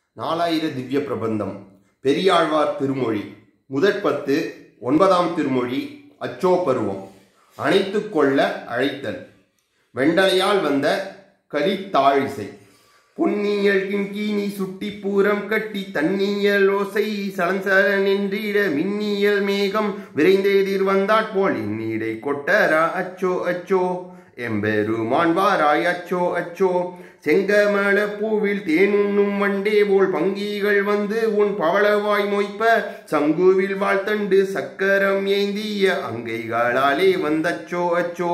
நாலாயிர திவ்ய பிரபந்தம் பெரியாழ்வார் திருமொழி முதற் பத்து ஒன்பதாம் திருமொழி அச்சோ பருவம் அணைத்து கொள்ள அழைத்தல் வெண்டலையால் வந்த கலித்தாழிசை பொன்னியல் கிண்கீனி சுட்டி பூரம் கட்டி தன்னியல் ஓசை சலன்சலன் என்றிட மின்னியல் மேகம் விரைந்தெதிர் வந்தாற் போல் இன்னிடை கொட்டரா அச்சோ அச்சோ எம்பெருமான் வாராய் அச்சோ அச்சோ செங்கமல பூவில் தேனுண்ணும் வண்டே போல் பங்கிகள் வந்து உன் பவளவாய் மொய்ப்ப சங்குவில் வாழ்த்தண்டு சக்கரம் ஏந்திய அங்கைகளாலே வந்தச்சோ அச்சோ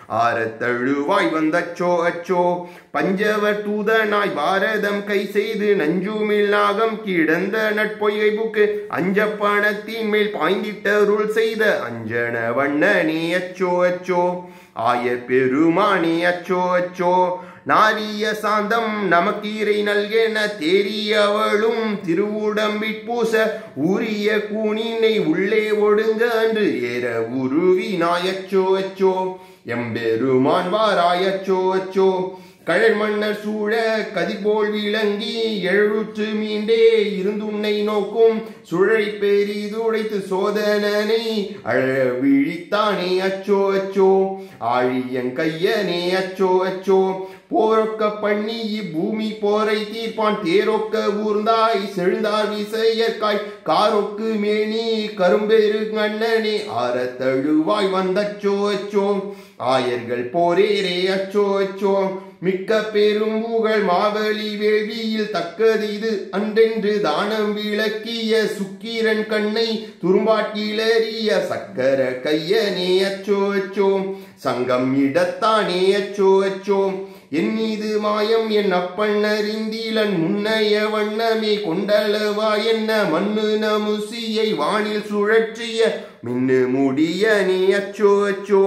ஆரத்தழுவாய் வந்தச்சோ அச்சோ பஞ்சவர் தூதனாய் பாரதம் கை செய்து நஞ்சுமில் நாகம் கிடந்த நட்பொய்கை புக்கு அஞ்ச பணத்தின் மேல் பாய்ந்திட்டருள் செய்த அஞ்சன வண்ணனே அச்சோ அச்சோ ஆயர் பெருமானே அச்சோ அச்சோ நாரிய சாந்தம் நமக்கீரை நல்கென தேரியவளும் திருவுடம்பிற்பூச உரிய கூனினை உள்ளே ஒடுங்க அன்று ஏற உருவி நாயச்சோ அச்சோ எம்பெருமான் வாராயச்சோ அச்சோ கழல் மன்னர் சூழ கதிபோல் விளங்கி எழுற்று மீண்டே இருந்துன்னை நோக்கும் சுழலை பெரிதுடைத்து சோதனனை அழ விழித்தானே அச்சோ அச்சோ ஆழியன் கையனே அச்சோ அச்சோ போரொக்க பண்ணி இப்பூமி போரை தீர்ப்பான் தேரொக்க ஊர்ந்தாய் செழுந்தார் விசையற்காய் காரொக்கு மேனி கரும்பெரு அண்ணனே ஆற தழுவாய் வந்தச்சோ அச்சோ ஆயர்கள் போரேரே அச்சோ அச்சோ மிக்க பெரும் புகழ் மாவலி வேள்வியில் தக்கது இது அன்றென்று தானம் விளக்கிய சுக்கிரன் கண்ணை துரும்பாட்டிலறிய சக்கர கையனே அச்சோ அச்சோ சங்கம் இடத்தானே அச்சோ அச்சோ என் மீது மாயம் என் அப்பன் அறிந்தீலன் முன்னைய வண்ணமே கொண்டளவா என்ன மண்ணு நமுசியை வானில் சுழற்றிய மின்னு முடிய நீ அச்சோ அச்சோ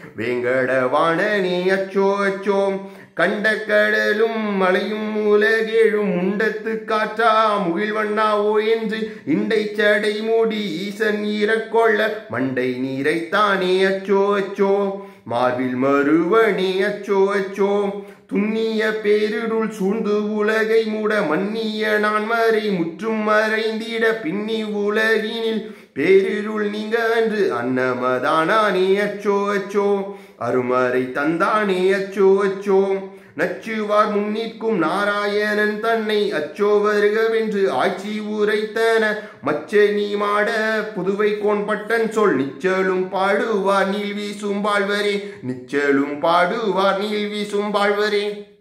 வேங்கடவான நீ அச்சோ அச்சோ கண்ட கடலும் மலையும் உலகேழும் முண்டத்து காற்றா முகில்வண்ணாவோ என்று இண்டை சடை மூடி ஈசன் ஈரக்கொள்ள மண்டை நீரைத்தானே அச்சோ அச்சோ மார்பில் மறுவனே அச்சோ அச்சோ துண்ணிய பேரிருள் சூழ்ந்து உலகை மூட மன்னிய நான் மறை முற்றும் மறைந்திட பின்னி உலகினில் பேரிருள் நீங்க அன்று அன்னமதானே அச்சோ அச்சோ அருமறை தந்தானே அச்சோ அச்சோ நச்சுவார் முன்னிற்கும் நாராயணன் தன்னை அச்சோ வருகவென்று ஆட்சி உரைத்தன மச்ச நீ மாட புதுவை கோன்பட்டன் சொல் நிச்சலும் பாடுவார் நீல் வீசும் பாழ்வரே நிச்சலும் பாடுவார் நீல் வீசும் பாழ்வரே